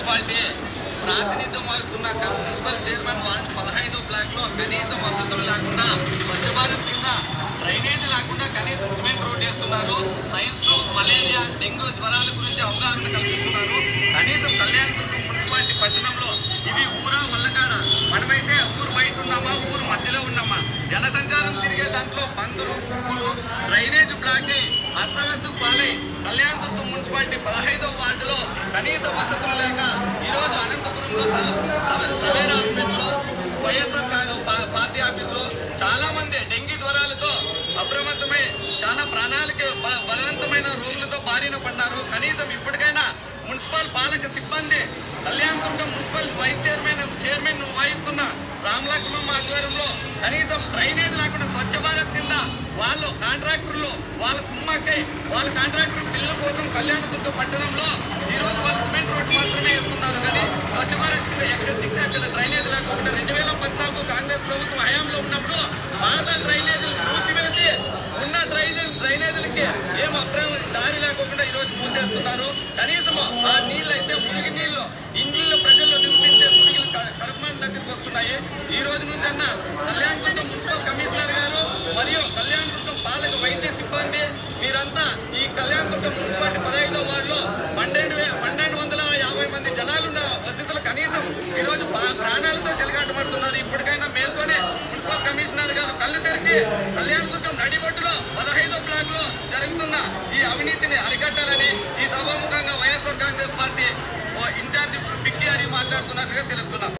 municipality ప్రాతినిధ్యం వహిస్తున్న క- మున్సిపల్ చైర్మన్ వార్డు పదహైదో బ్లాక్ లో కనీసం వసతులు లేకుండా స్వచ్ఛ భారత్ కింద డ్రైనేజ్ లేకుండా కనీసం సిమెంట్ రోడ్ వేస్తున్నారు సైన్స్ లో మలేరియా డెంగ్యూ జ్వరాల గురించి అవగాహన కల్పిస్తున్నారు కనీసం కళ్యాణదుర్గం మున్సిపాలిటీ పట్టణంలో ఇవి ఊరా వల్లకాడ మనమైతే ఊరు బయట ఉన్నామా ఊరు మధ్యలో ఉన్నామా జనసంచారం తిరిగే దాంట్లో పందులు కుక్కలు డ్రైనేజ్ బ్లాక్ అయి అస్తవ్యస్తు పాలై కళ్యాణదుర్గం మున్సిపాలిటీ పదహైదో వార్డులో కనీస వసతులు లేక ఈరోజు అనంతపురంలో సవేరా హాస్పిటల్లో వైఎస్ఆర్ కాంగ్రెస్ పా- పార్టీ ఆఫీసులో చాలా మంది డెంగీ జ్వరాలతో అప్రమత్తమై చాలా ప్రాణాలకి బ- బలవంతమైన రోగులతో బారిన పడ్డారు కనీసం ఇప్పటికైనా మున్సిపల్ పాలక సిబ్బంది Kalyanadurgam municipal vice chairman chairman వహిస్తున్న రామలక్ష్మమ్మ ఆధ్వర్యంలో కనీసం డ్రైనేజ్ లేకుండా స్వచ్ఛ భారత్ కింద వాళ్ళు కాంట్రాక్టర్లు వాళ్ళ కుమ్మక్కై వాళ్ళ కాంట్రాక్టర్ బిల్లు కోసం కళ్యాణదుర్గం పట్టణంలో ఈ రోజు వాళ్ళు సిమెంట్ రోడ్డు మాత్రమే వేస్తున్నారు కానీ స్వచ్ఛ భారత్ కింద ఎక్కడ దిక్కు అక్కడ డ్రైనేజ్ లేకుండా రెండు వేల పద్నాలుగు కాంగ్రెస్ ప్రభుత్వం హయాంలో ఉన్నప్పుడు పాత డ్రైనేజీలు మూసివేసి ఉన్న డ్రైనేజ్ డ్రైనేజీలకి ఏం అప్రమ దారి లేకుండా ఈ రోజు మూసేస్తున్నారు కనీసం ఆ నీళ్ళు అయితే మునిగి నీళ్ళు ఇండ్లలో ప్రజల్లో నివసించే మునిగిలు కడపమాన దగ్గరికి వస్తున్నాయి ఈ రోజు నుంచి అన్న కళ్యాణదుర్గం మున్సిపల్ కమిషనర్ గారు మరియు కళ్యాణదుర్గం పాలక వైద్య సిబ్బంది మీరంతా ఈ కళ్యాణదుర్గం మున్సిపాలిటీ పదహైదో వార్డులో పన్నెండు వే పన్నెండు వందల యాభై మంది జనాలున్న వసతులు కనీసం ఈ రోజు పా- ప్రాణాలతో చెలగాటపడుతున్నారు ఇప్పటికైనా మేల్కొని మున్సిపల్ కమిషనర్ గారు కళ్ళు తెరిచి కళ్యాణదుర్గం నడిబొట్టులో పదహైదో బ్లాక్ లో జరుగుతున్న ఈ అవినీతిని అరికట్టాలని ఈ సభాముఖంగా వైఎస్ఆర్ కాంగ్రెస్ పార్టీ ఓ ఇన్ఛార్జి పిక్కి అని మాట్లాడుతున్నట్టుగా తెలుపుతున్నాం